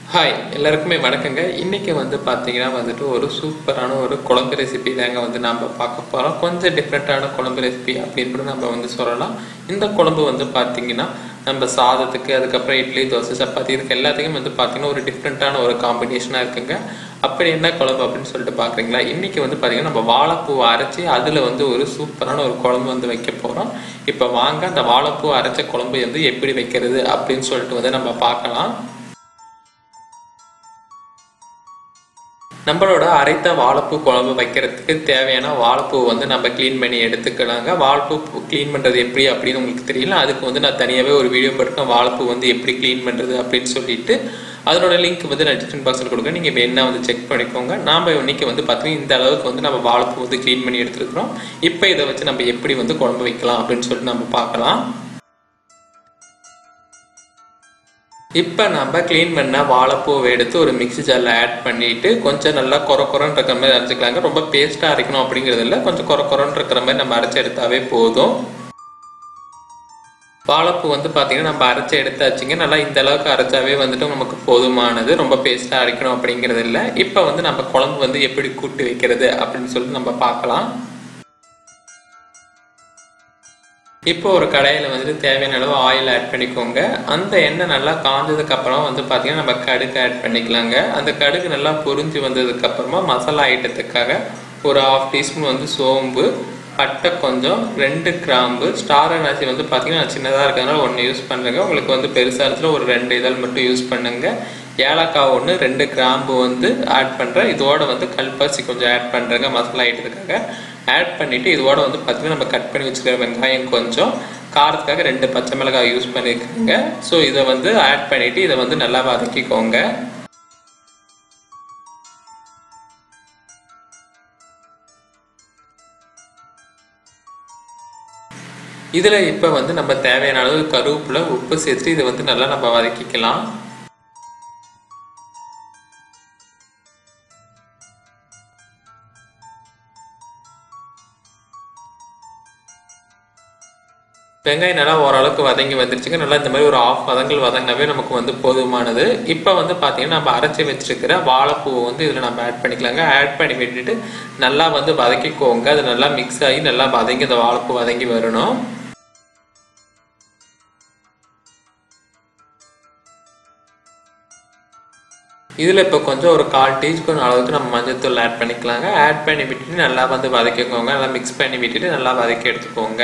hi எல்லாருக்குமே வணக்கங்க இன்னைக்கு வந்து பார்த்தீங்கன்னா வந்துட்டு ஒரு சூப்பரான ஒரு குழம்பு ரெசிபி தாங்க வந்து நம்ம பார்க்க போகிறோம் கொஞ்சம் டிஃப்ரெண்ட்டான குழம்பு ரெசிபி அப்படின்னு கூட நம்ம வந்து சொல்லலாம் இந்த குழம்பு வந்து பார்த்தீங்கன்னா நம்ம சாதத்துக்கு அதுக்கப்புறம் இட்லி தோசை சப்பாத்தி இதுக்கு எல்லாத்துக்கும் வந்து பார்த்தீங்கன்னா ஒரு டிஃப்ரெண்ட்டான ஒரு காம்பினேஷனாக இருக்குங்க அப்படி என்ன குழம்பு அப்படின்னு சொல்லிட்டு பார்க்குறீங்களா இன்னைக்கு வந்து பார்த்தீங்கன்னா நம்ம வாழைப்பூவை அரைச்சி அதில் வந்து ஒரு சூப்பரான ஒரு குழம்பு வந்து வைக்க போகிறோம் இப்போ வாங்க அந்த வாழைப்பூ அரைச்ச குழம்பு வந்து எப்படி வைக்கிறது அப்படின்னு சொல்லிட்டு வந்து நம்ம பார்க்கலாம் நம்மளோட அரைத்த வாழைப்பூ குழம்பு வைக்கிறதுக்கு தேவையான வாழைப்பூ வந்து நம்ம க்ளீன் பண்ணி எடுத்துக்கலாங்க வாழைப்பூ க்ளீன் பண்ணுறது எப்படி அப்படின்னு உங்களுக்கு தெரியல அதுக்கு வந்து நான் தனியாகவே ஒரு வீடியோ போட்டிருக்கேன் வாழைப்பூ வந்து எப்படி க்ளீன் பண்ணுறது அப்படின்னு சொல்லிட்டு அதனோட லிங்க் வந்து நான் டிஸ்கிரிப்ஷன் பாக்ஸில் கொடுக்குறேன் நீங்கள் வேணா வந்து செக் பண்ணிக்கோங்க நாம் இன்னைக்கு வந்து பார்த்தீங்கன்னா இந்த அளவுக்கு வந்து நம்ம வாழைப்பூ வந்து க்ளீன் பண்ணி எடுத்துருக்கிறோம் இப்போ இதை வச்சு நம்ம எப்படி வந்து குழம்பு வைக்கலாம் அப்படின்னு சொல்லிட்டு நம்ம பார்க்கலாம் இப்போ நம்ம க்ளீன் பண்ண வாழைப்பூவை எடுத்து ஒரு மிக்ஸி ஜாரில் ஆட் பண்ணிட்டு கொஞ்சம் நல்லா கொர கொரன்னு இருக்கிற மாதிரி அரைச்சிக்கலாங்க ரொம்ப பேஸ்ட்டாக அரைக்கணும் அப்படிங்கிறது இல்லை கொஞ்சம் கொர கொரன்னு இருக்கிற மாதிரி நம்ம அரைச்சி எடுத்தாவே போதும் வாழைப்பூ வந்து பார்த்தீங்கன்னா நம்ம அரைச்சி எடுத்தாச்சுங்க நல்லா இந்த அளவுக்கு அரைச்சாவே வந்துட்டு நமக்கு போதுமானது ரொம்ப பேஸ்ட்டாக அரைக்கணும் அப்படிங்கிறது இல்லை இப்போ வந்து நம்ம குழம்பு வந்து எப்படி கூட்டு வைக்கிறது அப்படின்னு சொல்லிட்டு நம்ம பார்க்கலாம் இப்போ ஒரு கடையில் வந்துட்டு தேவையான அளவு ஆயில் ஆட் பண்ணிக்கோங்க அந்த எண்ணெய் நல்லா காஞ்சதுக்கு அப்புறம் வந்து பார்த்தீங்கன்னா நம்ம கடுகு ஆட் பண்ணிக்கலாங்க அந்த கடுகு நல்லா பொரிஞ்சு வந்ததுக்கு அப்புறமா மசாலா ஐட்டத்துக்காக ஒரு ஆஃப் டீஸ்பூன் வந்து சோம்பு பட்டை கொஞ்சம் ரெண்டு கிராம்பு ஸ்டார் அனாசி வந்து பார்த்தீங்கன்னா நான் சின்னதாக இருக்கிறதுனால ஒன்று யூஸ் பண்ணுறேங்க உங்களுக்கு வந்து பெருசாக இடத்துல ஒரு ரெண்டு இதழ் மட்டும் யூஸ் பண்ணுங்க ஏலக்காய் ஒன்று ரெண்டு கிராம்பு வந்து ஆட் பண்ணுறேன் இதோட வந்து கல்பாசி கொஞ்சம் ஆட் பண்ணுறேங்க மசாலா ஐட்டத்துக்காக ஆட் பண்ணிவிட்டு இதோட வந்து பார்த்திங்கன்னா நம்ம கட் பண்ணி வச்சுக்கிற வெங்காயம் கொஞ்சம் காரத்துக்காக ரெண்டு பச்சை மிளகாய் யூஸ் பண்ணியிருக்கேங்க ஸோ இதை வந்து ஆட் பண்ணிவிட்டு இதை வந்து நல்லா வதக்கிக்கோங்க இதில் இப்போ வந்து நம்ம தேவையான அளவு கருவேப்பிலை உப்பு சேர்த்துட்டு இதை வந்து நல்லா நம்ம வதக்கிக்கலாம் வெங்காயம் நல்லா ஓரளவுக்கு வதங்கி வந்துருச்சுங்க நல்லா இந்த மாதிரி ஒரு ஆஃப் வதங்கல் வதங்கினாவே நமக்கு வந்து போதுமானது இப்போ வந்து பார்த்தீங்கன்னா நம்ம அரைச்சி வச்சிருக்கிற வாழைப்பூவை வந்து இதில் நம்ம ஆட் பண்ணிக்கலாங்க ஆட் பண்ணி விட்டுட்டு நல்லா வந்து வதக்கிக்கோங்க அது நல்லா மிக்ஸ் ஆகி நல்லா வதங்கி அந்த வாழைப்பூ வதங்கி வரணும் இதில் இப்போ கொஞ்சம் ஒரு கால் டீஸ்பூன் அளவுக்கு நம்ம மஞ்சள்தூள் ஆட் பண்ணிக்கலாங்க ஆட் பண்ணி விட்டுட்டு நல்லா வந்து வதக்கிக்கோங்க நல்லா மிக்ஸ் பண்ணி விட்டுட்டு நல்லா வதக்கி எடுத்துக்கோங்க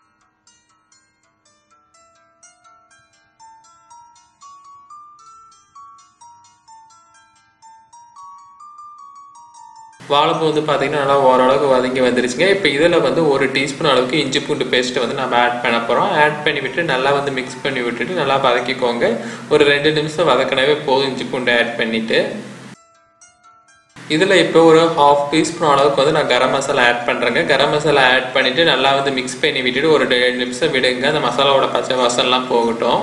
வாழைப்பூ வந்து பார்த்தீங்கன்னா நல்லா ஓரளவுக்கு வதங்கி வந்துருச்சுங்க இப்போ இதில் வந்து ஒரு டீஸ்பூன் அளவுக்கு இஞ்சி பூண்டு பேஸ்ட்டு வந்து நம்ம ஆட் பண்ண போகிறோம் ஆட் பண்ணி விட்டு நல்லா வந்து மிக்ஸ் பண்ணி விட்டுட்டு நல்லா வதக்கிக்கோங்க ஒரு ரெண்டு நிமிஷம் வதக்கினவே போதும் இஞ்சி பூண்டு ஆட் பண்ணிவிட்டு இதில் இப்போ ஒரு ஹாஃப் டீஸ்பூன் அளவுக்கு வந்து நான் கரம் மசாலா ஆட் பண்ணுறேங்க கரம் மசாலா ஆட் பண்ணிவிட்டு நல்லா வந்து மிக்ஸ் பண்ணி விட்டுட்டு ஒரு ரெண்டு நிமிஷம் விடுங்க அந்த மசாலாவோட பச்சை வாசம்லாம் போகட்டும்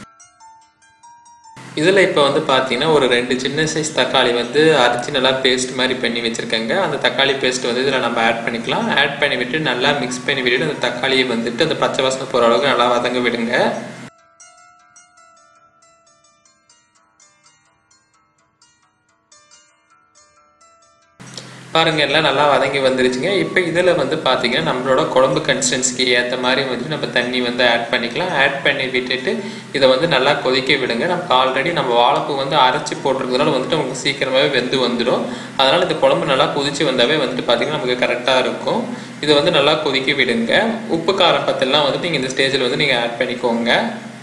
இதில் இப்போ வந்து பார்த்தீங்கன்னா ஒரு ரெண்டு சின்ன சைஸ் தக்காளி வந்து அரைச்சி நல்லா பேஸ்ட் மாதிரி பண்ணி வச்சுருக்கேங்க அந்த தக்காளி பேஸ்ட் வந்து இதில் நம்ம ஆட் பண்ணிக்கலாம் ஆட் பண்ணி விட்டு நல்லா மிக்ஸ் பண்ணி விட்டுட்டு அந்த தக்காளியை வந்துட்டு அந்த பச்சை வாசனை போகிற அளவுக்கு நல்லா வதங்க விடுங்க பாருங்க எல்லாம் நல்லா வதங்கி வந்துருச்சுங்க இப்போ இதில் வந்து பார்த்தீங்கன்னா நம்மளோட குழம்பு கன்சிஸ்டன்சிக்கு ஏற்ற மாதிரி வந்து நம்ம தண்ணி வந்து ஆட் பண்ணிக்கலாம் ஆட் பண்ணி விட்டுட்டு இதை வந்து நல்லா கொதிக்க விடுங்க நமக்கு ஆல்ரெடி நம்ம வாழைப்பூ வந்து அரைச்சி போட்டிருக்கிறதுனால வந்துட்டு நமக்கு சீக்கிரமாகவே வெந்து வந்துடும் அதனால் இந்த குழம்பு நல்லா கொதிச்சு வந்தாவே வந்துட்டு பார்த்தீங்கன்னா நமக்கு கரெக்டாக இருக்கும் இதை வந்து நல்லா கொதிக்க விடுங்க உப்பு காரம் பத்தெல்லாம் வந்துட்டு நீங்கள் இந்த ஸ்டேஜில் வந்து நீங்கள் ஆட் பண்ணிக்கோங்க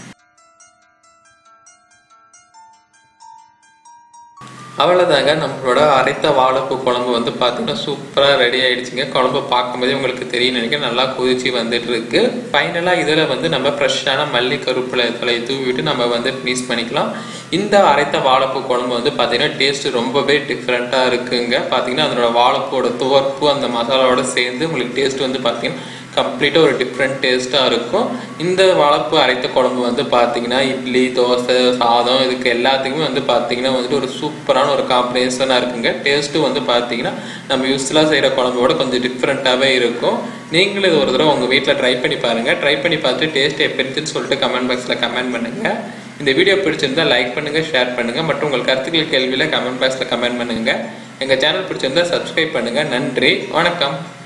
அவ்வளோதாங்க நம்மளோட அரைத்த வாழைப்பூ குழம்பு வந்து பார்த்தீங்கன்னா சூப்பராக ரெடி ஆயிடுச்சுங்க குழம்பு பார்க்கும்போதே உங்களுக்கு தெரியும் நினைக்கிறேன் நல்லா கொதிச்சு வந்துட்டு இருக்கு ஃபைனலாக இதில் வந்து நம்ம ஃப்ரெஷ்ஷான மல்லி கருப்பிலை தலையை தூவி விட்டு நம்ம வந்து ஃபினிஷ் பண்ணிக்கலாம் இந்த அரைத்த வாழைப்பூ குழம்பு வந்து பார்த்தீங்கன்னா டேஸ்ட் ரொம்பவே டிஃப்ரெண்ட்டாக இருக்குங்க பார்த்தீங்கன்னா அதனோட வாழைப்பூவோட துவர்ப்பு அந்த மசாலாவோட சேர்ந்து உங்களுக்கு டேஸ்ட் வந்து பார்த்தீங்கன்னா கம்ப்ளீட்டாக ஒரு டிஃப்ரெண்ட் டேஸ்ட்டாக இருக்கும் இந்த வாழைப்பூ அரைத்த குழம்பு வந்து பார்த்தீங்கன்னா இட்லி தோசை சாதம் இதுக்கு எல்லாத்துக்குமே வந்து பார்த்தீங்கன்னா வந்துட்டு ஒரு சூப்பரான ஒரு காம்பினேஷனாக இருக்குங்க டேஸ்ட்டும் வந்து பார்த்தீங்கன்னா நம்ம யூஸ்ஃபுல்லாக செய்கிற குழம்போட கொஞ்சம் டிஃப்ரெண்ட்டாகவே இருக்கும் நீங்களும் இது ஒரு தடவை உங்கள் வீட்டில் ட்ரை பண்ணி பாருங்கள் ட்ரை பண்ணி பார்த்துட்டு டேஸ்ட் எப்படி இருந்துச்சுன்னு சொல்லிட்டு கமெண்ட் பாக்ஸில் கமெண்ட் பண்ணுங்கள் இந்த வீடியோ பிடிச்சிருந்தா லைக் பண்ணுங்க ஷேர் பண்ணுங்க மற்றும் உங்கள் கருத்துக்கள் கேள்வியில கமெண்ட் பாக்ஸில் கமெண்ட் பண்ணுங்க எங்க சேனல் பிடிச்சிருந்தா சப்ஸ்கிரைப் பண்ணுங்க நன்றி வணக்கம்